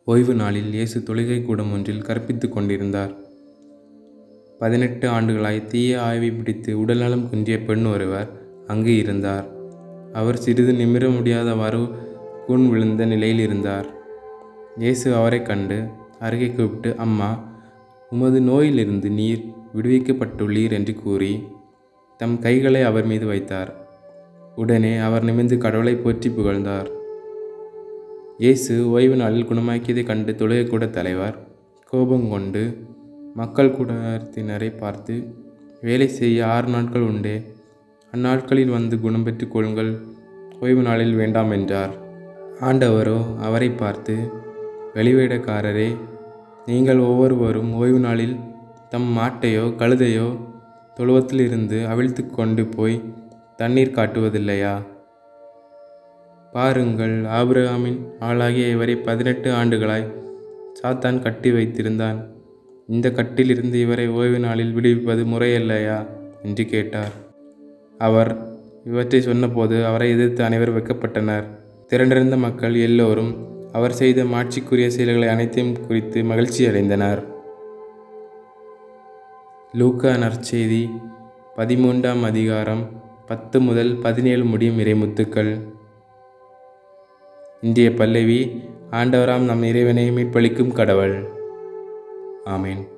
ஓய்வு நாளில் இயேசு தொழுகை கூடம் ஒன்றில் கற்பித்துக் கொண்டிருந்தார் பதினெட்டு ஆண்டுகளாய் தீய ஆய்வை பிடித்து உடல்நலம் குன்றிய பெண் ஒருவர் அங்கு இருந்தார் அவர் சிறிது நிமிர முடியாதவாறு கூன் விழுந்த நிலையில் இருந்தார் இயேசு அவரைக் கண்டு அருகே கூப்பிட்டு அம்மா உமது நோயிலிருந்து நீர் விடுவிக்கப்பட்டுள்ளீர் என்று கூறி தம் கைகளை அவர் மீது வைத்தார் உடனே அவர் நிமிர்ந்து கடவுளை போற்றி புகழ்ந்தார் இயேசு ஓய்வு நாளில் குணமாக்கியதைக் கண்டு தொழுகைக்கூட தலைவர் கோபம் கொண்டு மக்கள் கூட்டத்தினரை பார்த்து வேலை செய்ய ஆறு நாட்கள் உண்டே அந்நாட்களில் வந்து குணம் பெற்றுக் கொள்ளுங்கள் ஓய்வு நாளில் வேண்டாம் என்றார் ஆண்டவரோ அவரை பார்த்து வெளிவேடக்காரரே நீங்கள் ஒவ்வொருவரும் ஓய்வு நாளில் தம் மாட்டையோ கழுதையோ தொழுவத்திலிருந்து அவிழ்த்து கொண்டு போய் தண்ணீர் காட்டுவதில்லையா பாருங்கள் ஆபிரகாமின் ஆளாகிய இவரை பதினெட்டு ஆண்டுகளாய் சாத்தான் கட்டி வைத்திருந்தான் இந்த கட்டிலிருந்து இவரை ஓய்வு நாளில் விடுவிப்பது முறையல்லையா என்று கேட்டார் அவர் இவற்றை சொன்னபோது அவரை எதிர்த்து அனைவரும் வெக்கப்பட்டனர் திரண்டிருந்த மக்கள் எல்லோரும் அவர் செய்த மாட்சிக்குரிய செயல்களை அனைத்தையும் குறித்து மகிழ்ச்சி அடைந்தனர் லூக்கா நற்செய்தி பதிமூன்றாம் அதிகாரம் பத்து முதல் பதினேழு முடியும் இறைமுத்துக்கள் இன்றைய பல்லவி ஆண்டவராம் நம் இறைவனை மீட்பளிக்கும் கடவுள் ஆமேன்